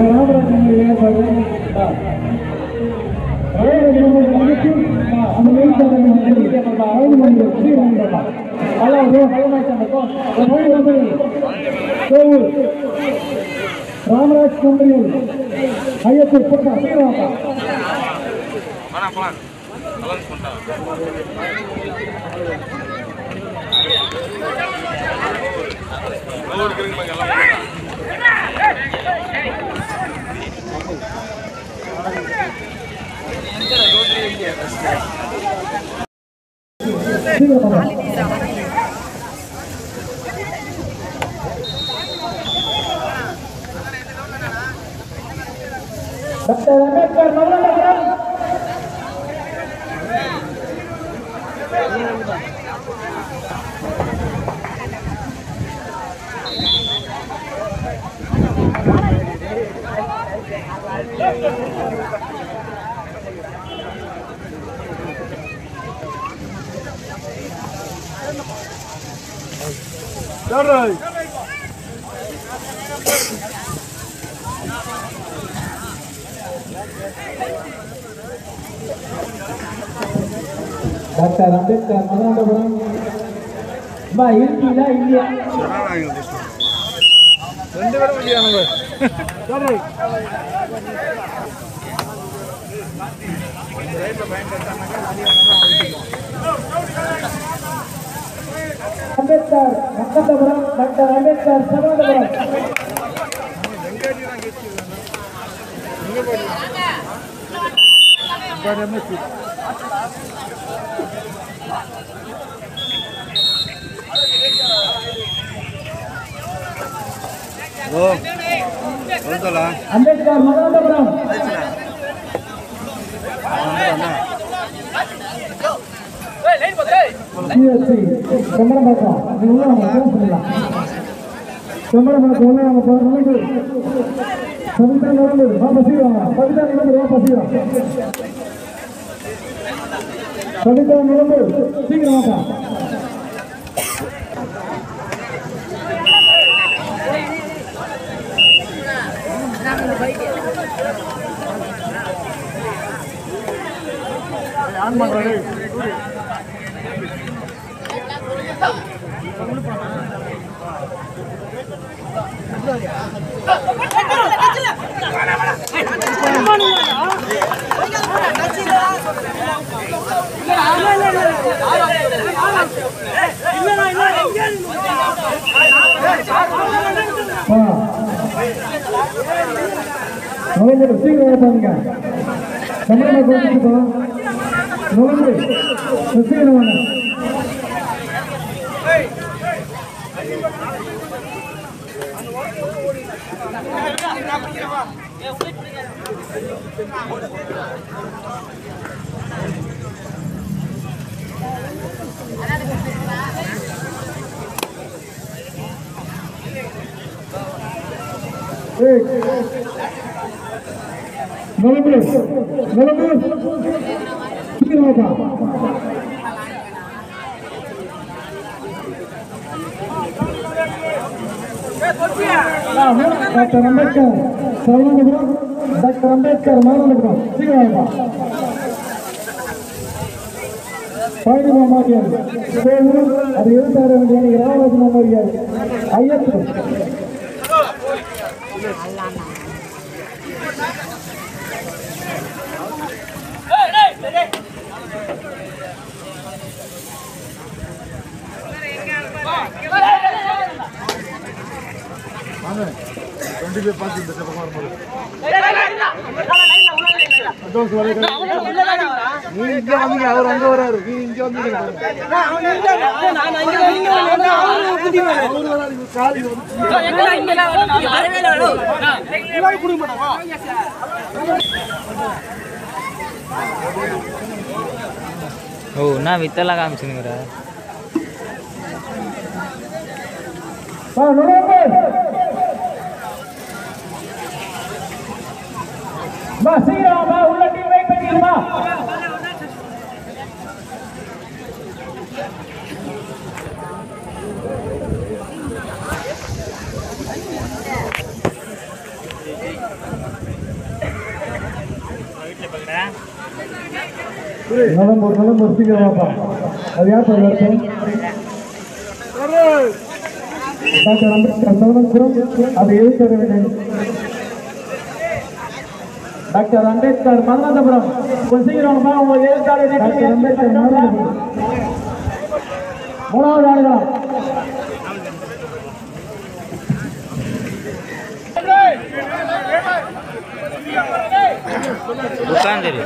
Doctor Ramaraj அவர்கள் ஏற்பாடு அந்த ராமராஜ் கும்பலில் ஐயப்பூர் போட்டா சீராப்பா போலாம் போலாம் அலௌன்ஸ் பண்ணிட்டான் ஊருக்கு இருக்கு எல்லாம் சீராப்பா டாக்டர் அம்பேத்கர் மரணம் டாக்டர் அம்பேத்கர் மதுராந்தபுரம் பா இருக்கீங்களா இல்லையா ரெண்டு பேரும் இல்லையா அம்பேத்கர் மக்கந்தபுரம் டாக்டர் அம்பேத்கர் சமாதபுரம் ஓ சொல்லுதலா அம்பேத்கர் மதுராந்தபுரம் சிஎஸ்சி செம்பரம்பாக்கம் நீங்க உள்ள வாங்க பேர் சொல்லலாம் செம்பரம்பாக்கம் உள்ள வாங்க போற நுழைந்து பவித்ரா நுழைந்து வா பசிவாங்க பவித்ரா நுழைந்து வா பசிவாங்க பவித்ரா நுழைந்து சீக்கிரம் வாங்க வா நுழைந்து சீக்கிரம் வாங்க செம்பரம்பாக்கம் வந்துட்டு நுழைந்து சீக்கிரம் வாங்க ஏய் நுழைந்து நுழைந்து சீக்கிரம் வாங்க டாக்டர் அம்பேத்கர் சரவணபுரம் டாக்டர் அம்பேத்கர் மாணவபுரம் சீக்கிரம் பழனி மாமாவியார் கோவூர் அது எழுத்தார வேண்டிய ராமராஜ் மாமாவியார் ஐயப்பன் டுவெண்ட்டி ஃபைவ் பார்த்து இந்த பக்கம் வரும்போது நீ இங்க வந்தீங்க அவர் அங்க வராரு நீ இங்க வந்தீங்க ஓ நான் வித்தெல்லாம் காமிச்சுனுங்கிற வா நுழைந்து வா சீக்கிரம் வா உள்ள டீம் வெயிட் பண்ணிருமா நலம்பூர் நலம்பூர் சீக்கிரம் வாப்பா அது யார் சார் வருஷம் டாக்டர் அம்பேத்கர் சவனபுரம் அது எதிர்க்க வேண்டும் டாக்டர் அம்பேத்கர் மதுராந்தபுரம் கொஞ்சம் சீக்கிரம் வாங்க, உங்க எழுத்தாளர் டாக்டர் அம்பேத்கர் மதுராந்தபுரம் மூணாவது ஆளுகளா உட்காந்துரு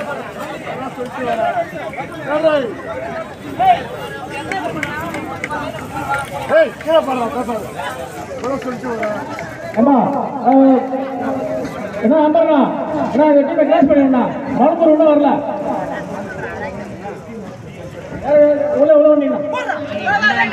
அம்மா அஹ், என்ன அம்பர்ண்ணா அண்ணா இந்த டீமை கிளாஸ் பண்ணிடுண்ணா மறுபூர் ஒன்றும் வரல ஏய், உள்ள உள்ள வந்தீங்கன்னா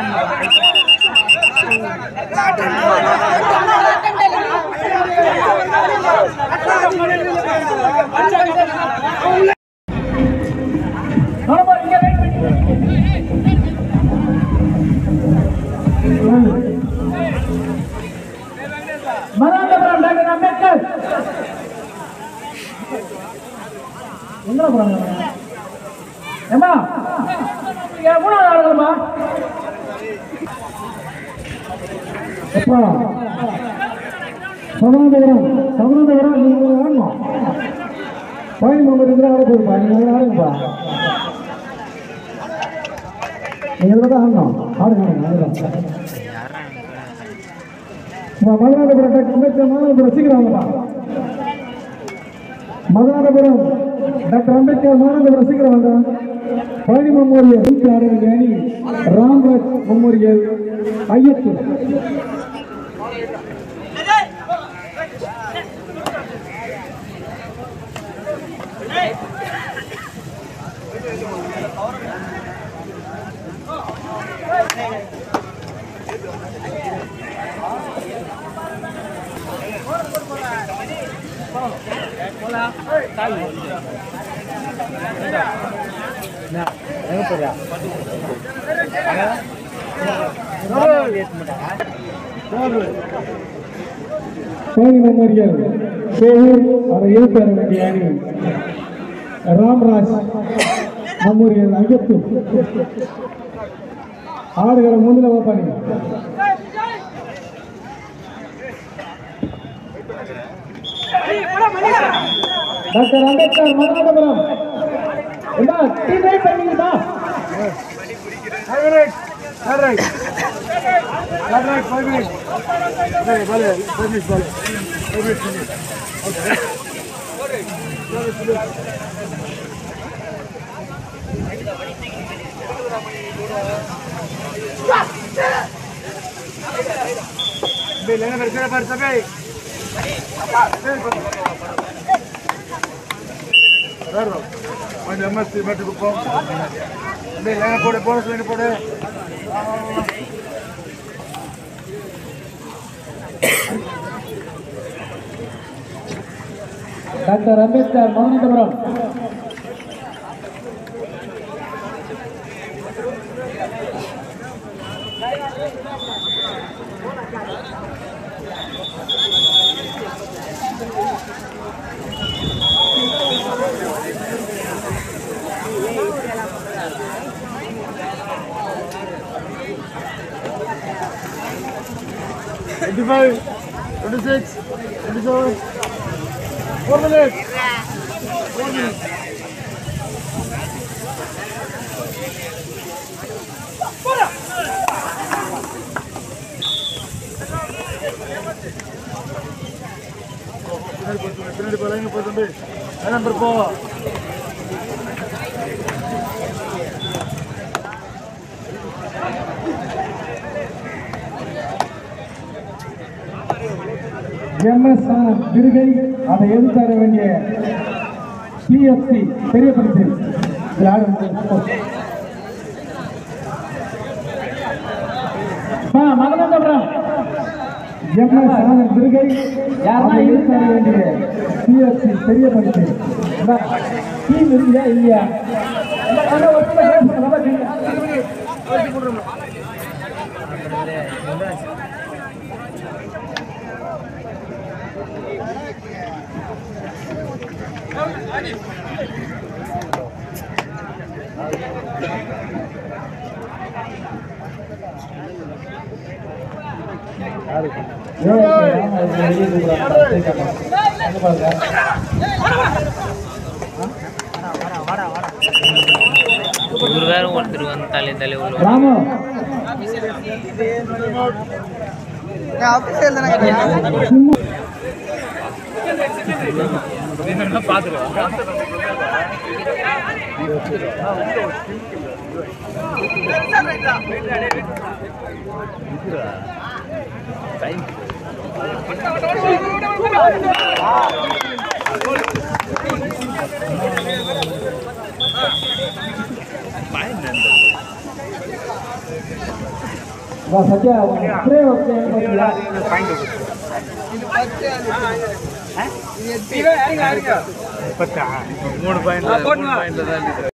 மறுபூர் இங்கே wait பண்ணி. மதுராந்தபுரம் டாக்டர் அம்பேத்கர் எங்க போறாங்க ஏமா ஏன் மூணாவது ஆளுங்கம்மா அப்பா சவனபுரம் சவனபுரம் நீங்க ஆடணும் பழனி மெம்பர் இருந்தால் ஆட போயிருப்பா நீங்க ஆடுங்கப்பா நீங்க இதில் தான் ஆடணும் ஆடுங்க ஆடுங்க ஆடுங்க மதுராந்தபுரம் டாக்டர் அம்பேத்கர் மதுராந்தபுரம் சீக்கிரம் வாங்கப்பா மதுராந்தபுரம் டாக்டர் அம்பேத்கர் மதுராந்தபுரம் சீக்கிரம் வாங்க பழனி மெமோரியல் வீட்டு ஆடல் அணி ராம்ராஜ் மெமோரியல் ஐயத்தூர் பழனி மெமோரியல் சேவூர் அதை எழுப்பேற வேண்டிய அணி ராம்ராஜ் மெமோரியல் ஐயத்தூர் ஆடுகிற முதல்ல வைப்பாங்க டாக்டர் அம்பேத்கர் மதுராந்தபுரம் என்ன டீ ரைட் பண்ணீங்களா Five minutes. Third right. Third right, five minutes. Okay, bale, five minutes, bale. Five minutes, five minutes. Be, lena tercera parte, be. Agarro. Bueno, más te mete con pom. Be, lena pode, bonus lena pode. Doctor Ambedkar Madhuranthapuram Twenty-five, twenty-six, twenty-seven. Four minutes. Four minutes. பின்னாடி போய் பின்னாடி போய் line போய் தம்பி number போ MS Virugai அதை எதிர்த்தர வேண்டிய CFC பெரிய பரிசு இதில் ஆடு வந்து அம்மா, மதுராந்தபுரம் எம்எஸ் ஆனந்த் விருகை அதை எதிர்த்தர வேண்டிய சிஎஃப்சி பெரிய பரிசு டீம் இல்லையா இல்லையா அண்ணா, ஒரு டீமை கிளாஸ் பண்ண நல்லா டீம் இவர் வேற ஒருத்தர் வந்து தலை தலை ஒரு ராமு சிம்மு வா சத்யா ஸ்ப்ரே வச்சு மூணு பாயிண்ட் மூணு பாயிண்ட்ல தான் இருக்குது.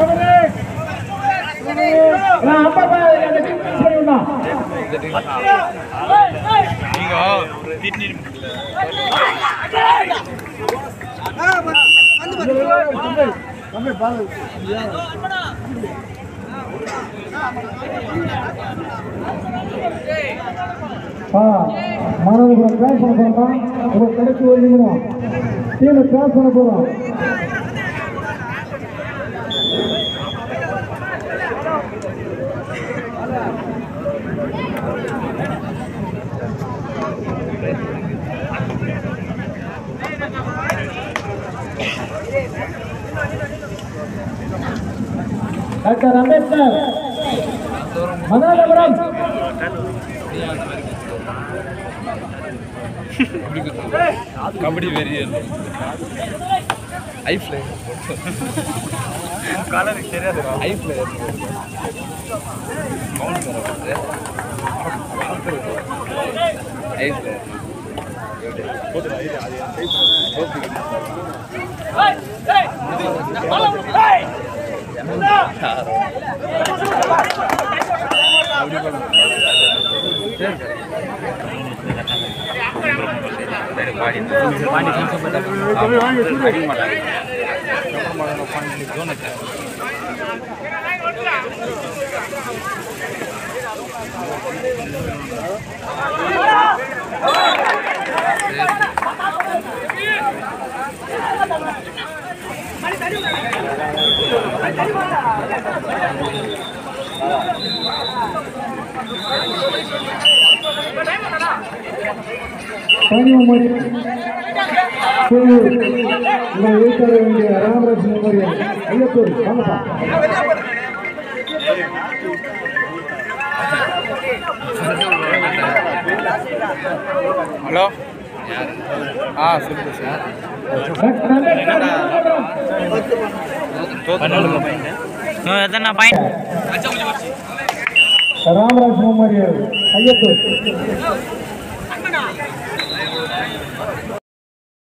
நான் அப்பா அப்பா அந்த டீம் மிஸ் பண்ணி விடணும் தம்பி பால் ஆ மாணவர்களை கிராஸ் பண்ண போறோம் உங்க கடைசி ஒரு நிமிடம் டீமை கிராஸ் பண்ண போறோம் டாக்டர் அம்பேத்கர் மகாதபுரம் கபடி வெறியன் ஐ பிளேயர் கலருக்கு தெரியாது I player mount I player Kanyakumari Sulur இந்த எழுத்தர வேண்டிய ராமராஜ் மெமோரியல் ஐயத்தூர் வாங்கப்பா ஹலோ ஆ சொல்லுங்க சார் டாக்டர் அம்பேத்கர் மகாதபுரம் இன்னும் எத்தனை பாயிண்ட் ராமராஜ் மெமோரியல் ஐயத்தூர்